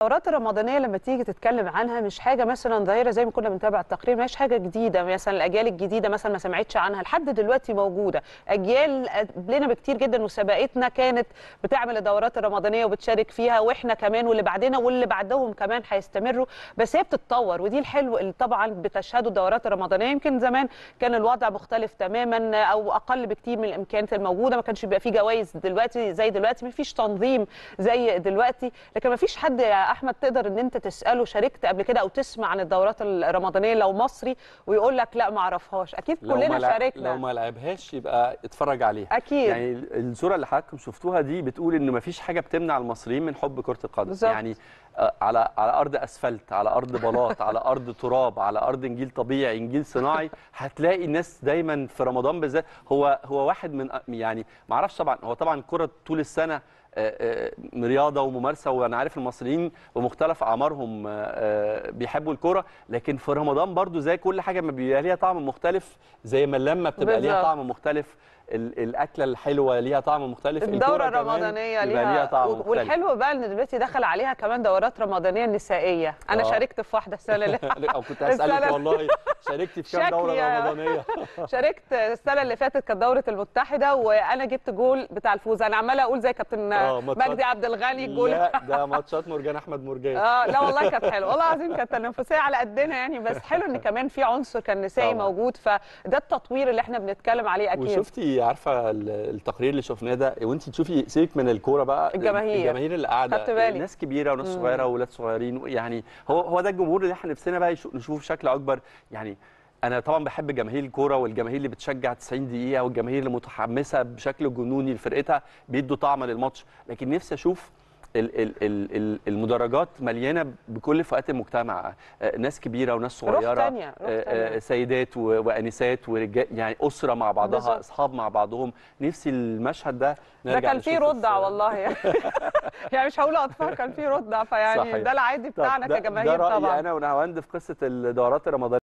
الدورات الرمضانيه لما تيجي تتكلم عنها مش حاجه مثلا ظاهره زي ما كنا بنتابع التقرير مش حاجه جديده مثلا الاجيال الجديده مثلا ما سمعتش عنها لحد دلوقتي موجوده اجيال قبلنا بكتير جدا وسبقتنا كانت بتعمل الدورات الرمضانيه وبتشارك فيها واحنا كمان واللي بعدنا واللي بعدهم كمان هيستمروا بس هي بتتطور ودي الحلو اللي طبعا بتشهده الدورات الرمضانيه يمكن زمان كان الوضع مختلف تماما او اقل بكتير من الامكانيات الموجوده ما كانش بيبقى فيه جوائز دلوقتي زي دلوقتي ما فيش تنظيم زي دلوقتي لكن ما فيش حد يا احمد تقدر ان انت تساله شاركت قبل كده او تسمع عن الدورات الرمضانيه لو مصري ويقول لك لا ما اعرفهاش اكيد لو كلنا ما لع- شاركنا لو ما لعبهاش يبقى اتفرج عليها اكيد يعني الصوره اللي حضراتكم شفتوها دي بتقول ان مفيش حاجه بتمنع المصريين من حب كره القدم بالظبط. يعني آه، على على ارض اسفلت على ارض بلاط على ارض تراب على ارض نجيل طبيعي نجيل صناعي هتلاقي الناس دايما في رمضان بالذات هو هو واحد من يعني ما اعرفش طبعا هو طبعا الكره طول السنه آه، آه، رياضه وممارسه وانا عارف المصريين بمختلف اعمارهم آه، آه، بيحبوا الكوره لكن في رمضان برضو زي كل حاجه ما بيبقى ليها طعم مختلف زي ما اللمه بتبقى ليها بالظبط. طعم مختلف ال- الاكله الحلوه ليها طعم مختلف الدوره الكورة كمان الرمضانيه بيبقى ليها, ليها طعم و- مختلف والحلو بقى ان دلوقتي دخل عليها كمان دورات رمضانيه نسائيه انا آه. شاركت في واحده السنه اللي او كنت هسالك السنة- والله شاركتي في كام دوره شكلي يا- رمضانيه شاركت السنه اللي فاتت كانت دوره المتحده وانا جبت جول بتاع الفوز انا عماله اقول زي كابتن آه، ماتشات- مجدي عبد الغني الجول لا ده ماتشات مرجان احمد مرجان اه لا والله كانت حلوه والله العظيم كانت تنافسيه على قدنا يعني بس حلو ان كمان في عنصر كان نسائي طبعاً. موجود فده التطوير اللي احنا بنتكلم عليه اكيد وشفتي عارفه ال- التقرير اللي شفناه ده وانت تشوفي سيبك من الكوره بقى الجماهير. الجماهير اللي قاعده خدت بالي. ناس كبيره وناس مم. صغيره واولاد صغيرين يعني هو هو ده الجمهور اللي احنا نفسنا بقى يشو- نشوفه بشكل اكبر يعني انا طبعا بحب جماهير الكوره والجماهير اللي بتشجع 90 دقيقه والجماهير اللي متحمسه بشكل جنوني لفرقتها بيدوا طعم للماتش لكن نفسي اشوف ال- ال- ال- ال- المدرجات مليانه بكل فئات المجتمع آه، ناس كبيره وناس روح صغيره تانية، روح آه، آه، تانية. سيدات و- وانسات ورجال يعني اسره مع بعضها بالظبط. اصحاب مع بعضهم نفسي المشهد ده ده نرجع كان فيه نشوفه رضع في- والله يعني يعني مش هقول اطفال كان فيه رضع فيعني صحيح. ده العادي طب بتاعنا ده- كجماهير ده رأيي طبعا انا ونهاوند في قصه الدورات الرمضانيه